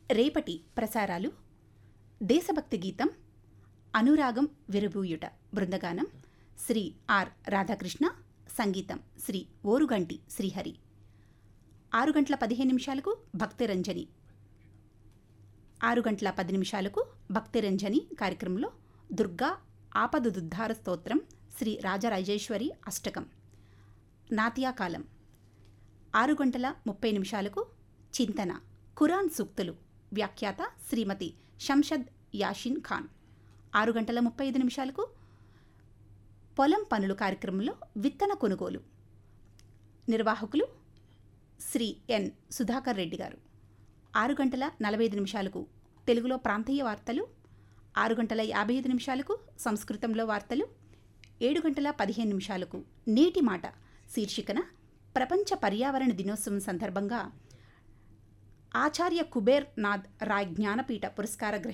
రేపటి ప్రసారాలు దేశభక్తి గీతం అనురాగం విరబూయుట బృందగానం శ్రీ ఆర్ రాధాకృష్ణ సంగీతం శ్రీ ఓరుగంటి శ్రీహరి ఆరు గంటల పదిహేను నిమిషాలకు భక్తిరంజని ఆరు గంటల పది నిమిషాలకు భక్తిరంజని కార్యక్రమంలో దుర్గా ఆపదుద్ధార స్తోత్రం శ్రీ రాజరాజేశ్వరి అష్టకం నాతియాకాలం ఆరు గంటల ముప్పై నిమిషాలకు చింతన ఖురాన్ సూక్తులు వ్యాఖ్యాత శ్రీమతి షంషద్ యాషిన్ ఖాన్ ఆరు గంటల ముప్పై ఐదు నిమిషాలకు పొలం పనులు కార్యక్రమంలో విత్తన కొనుగోలు నిర్వాహకులు శ్రీ ఎన్ సుధాకర్ రెడ్డి గారు ఆరు గంటల నలభై ఐదు నిమిషాలకు తెలుగులో ప్రాంతీయ వార్తలు ఆరు గంటల యాభై ఐదు నిమిషాలకు సంస్కృతంలో వార్తలు ఏడు గంటల పదిహేను నిమిషాలకు నీటి మాట శీర్షికన ప్రపంచ పర్యావరణ దినోత్సవం సందర్భంగా ఆచార్య కుబేర్ నాథ్ రాయ్ జ్ఞానపీఠ పురస్కార గ్రహీ